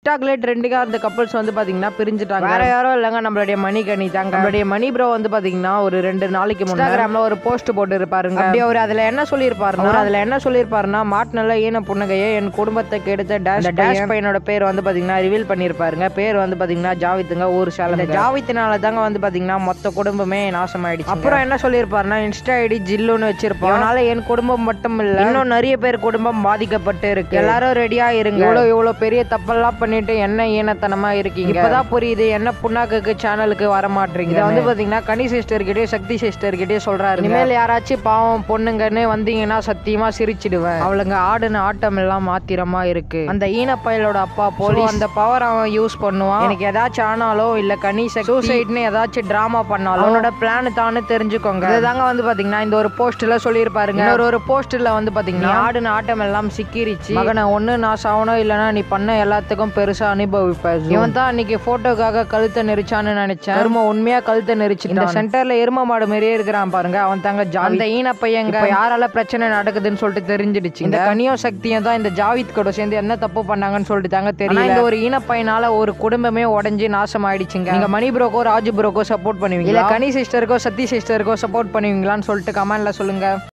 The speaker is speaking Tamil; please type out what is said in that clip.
டிக்டாக்ல ட்ரெண்டிங்கா இருந்த கப்பல்ஸ் வந்து பாத்தீங்கன்னா பிரிஞ்சுட்டாங்க வேற யாரும் இல்லைங்க நம்மளுடைய மணிகனி தாங்க நம்மளுடைய மணி ப்ரோ வந்து பாத்தீங்கன்னா ஒரு ரெண்டு நாளைக்கு முன்னாடி இன்ஸ்டாகிராம்ல ஒரு போஸ்ட் போட்டு இருப்பாருங்க அப்படி அவர் அதுல என்ன சொல்லியிருப்பாருன்னா அவர் அதுல என்ன சொல்லியிருப்பாருன்னா மாட்டுநல்ல ஈன புன்னகையை என் குடும்பத்தை கெடுத்த டேஷ் டேஷ் பையனோட பேர் வந்து பாத்தீங்கன்னா ரிவீல் பண்ணியிருப்பாருங்க பேர் வந்து பாத்தீங்கன்னா ஜாவித்துங்க ஊர் சேலம் இந்த ஜாவித்தினால தாங்க வந்து பாத்தீங்கன்னா மொத்த குடும்பமே நாசமாயிடுச்சு அப்புறம் என்ன சொல்லியிருப்பாருன்னா இன்ஸ்டா ஐடி ஜில்லுன்னு வச்சிருப்போம் அதனால என் குடும்பம் மட்டும் இல்ல இன்னும் நிறைய பேர் குடும்பம் பாதிக்கப்பட்டு இருக்கு எல்லாரும் ரெடியா இருங்க இவ்வளவு இவ்வளவு பெரிய தப்பெல்லாம் பண்ணிட்டு என்ன ஈனத்தனமா இருக்கீங்க இப்பதான் புரியுது என்ன புண்ணாக்குக்கு சேனலுக்கு வர மாட்டீங்க இதை வந்து பாத்தீங்கன்னா கனி சிஸ்டர் கிட்டே சக்தி சிஸ்டர் கிட்டே சொல்றாரு இனிமேல் யாராச்சும் பாவம் பொண்ணுங்கன்னு வந்தீங்கன்னா சத்தியமா சிரிச்சிடுவேன் அவளுங்க ஆடுன ஆட்டம் எல்லாம் மாத்திரமா இருக்கு அந்த ஈனப்பயலோட அப்பா போலீஸ் அந்த பவர் அவன் யூஸ் பண்ணுவான் எனக்கு ஏதாச்சும் ஆனாலோ இல்ல கனி சூசைட்னு ஏதாச்சும் டிராமா பண்ணாலும் அவனோட பிளான் தானு தெரிஞ்சுக்கோங்க இதுதாங்க வந்து பாத்தீங்கன்னா இந்த ஒரு போஸ்ட்ல சொல்லியிருப்பாருங்க இன்னொரு ஒரு போஸ்ட்ல வந்து பாத்தீங்கன்னா ஆடுன ஆட்டம் எல்லாம் சிக்கிரிச்சு மகனை ஒண்ணு நான் சாவணும் இல்லைன்னா நீ பண்ண எல்லாத்துக்கும் பெருசா அனுபவிப்ப இவன் தான் அன்னைக்கு போட்டோக்காக கழுத்தை நெரிச்சான்னு நினைச்சேன் எரும உண்மையா கழுத்தை நெரிச்சு இந்த சென்டர்ல எரும மாடு மாதிரியே இருக்கிறான் பாருங்க அவன் தாங்க ஜா- அந்த ஈன பையங்க இப்ப யாரால பிரச்சனை நடக்குதுன்னு சொல்லிட்டு தெரிஞ்சிடுச்சு இந்த கனியோ சக்தியும் தான் இந்த ஜாவித் கூட சேர்ந்து என்ன தப்பு பண்ணாங்கன்னு சொல்லிட்டு தாங்க தெரியல இந்த ஒரு ஈன பையனால ஒரு குடும்பமே உடஞ்சி நாசம் ஆயிடுச்சுங்க நீங்க மணி ப்ரோக்கோ ராஜு ப்ரோக்கோ சப்போர்ட் பண்ணுவீங்க இல்ல கனி சிஸ்டருக்கோ சத்தி சிஸ்டருக்கோ சப்போர்ட் பண்ணுவீங்களான்னு சொல்லிட்டு கமெண்ட்ல சொல்லுங்க